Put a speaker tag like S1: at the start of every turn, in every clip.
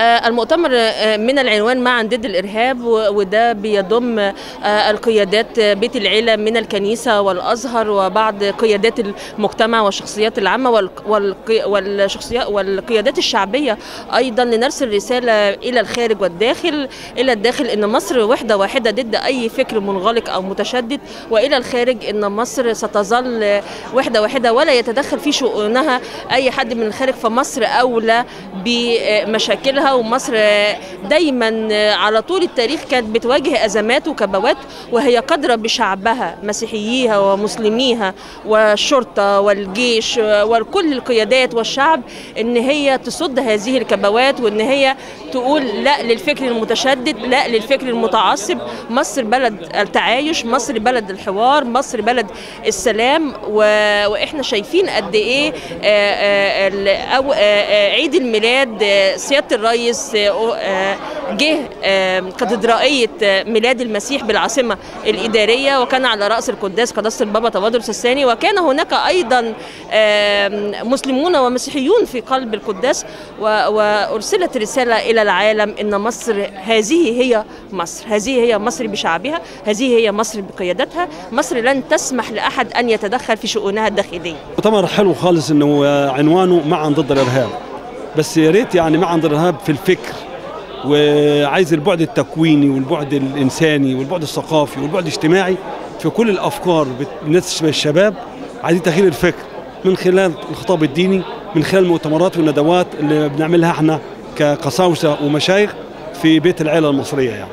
S1: آه، المؤتمر آه، من العنوان معا ضد الارهاب و- وده بيضم آه، القيادات آه، بيت العيله من الكنيسه والازهر وبعض قيادات المجتمع والشخصيات العامه والق- والقي- والشخصيات والقيادات الشعبيه ايضا لنرسل رساله الى الخارج والداخل الى الداخل ان مصر وحده واحده ضد اي فكر منغلق او متشدد والى الخارج ان مصر ستظل وحده واحده ولا يتدخل في شؤونها اي حد من الخارج فمصر اولى بمشاكلها ومصر دايما على طول التاريخ كانت بتواجه ازمات وكبوات وهي قادره بشعبها مسيحييها ومسلميها والشرطه والجيش وكل القيادات والشعب ان هي تصد هذه الكبوات وان هي تقول لا للفكر المتشدد لا للفكر المتعصب مصر بلد التعايش مصر بلد الحوار مصر بلد السلام و... واحنا شايفين قد ايه آه، آه، ال- أو آه، آه، عيد الميلاد آه، سياده الرئيس آه، آه، جه آه، كاتدرائيه آه، ميلاد المسيح بالعاصمه الاداريه وكان على راس القداس قداسه البابا تواضرس الثاني وكان هناك ايضا آه، مسلمون ومسيحيون في قلب القداس و- وارسلت رساله الى العالم ان مصر هذه هي مصر هذه هي مصر بشعبها هذه هي مصر بقيادتها مصر لن تسمح لاحد ان يتدخل في شؤونها الداخليه
S2: مؤتمر حلو خالص انه عنوانه معا ضد الارهاب بس يا ريت يعني معا ضد الارهاب في الفكر وعايز البعد التكويني والبعد الانساني والبعد الثقافي والبعد الاجتماعي في كل الافكار بالنسبه للشباب عايزين تغيير الفكر من خلال الخطاب الديني من خلال المؤتمرات والندوات اللي بنعملها احنا كقساوسه ومشايخ في بيت العيله المصريه يعني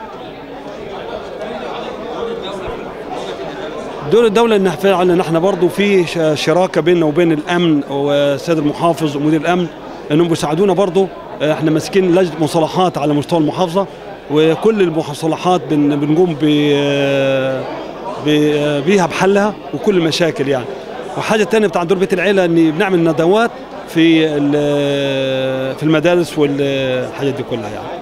S2: دور الدولة ان فعلا نحن برضه في ش- شراكة بيننا وبين الامن والسيد المحافظ ومدير الامن انهم بيساعدونا برضه احنا ماسكين لجنة مصالحات على مستوى المحافظة وكل المصالحات بن- بنقوم ب ب- بيها بحلها وكل المشاكل يعني وحاجة تانية بتاع دور بيت العيلة ان بنعمل ندوات في ال- في المدارس والحاجات دي كلها يعني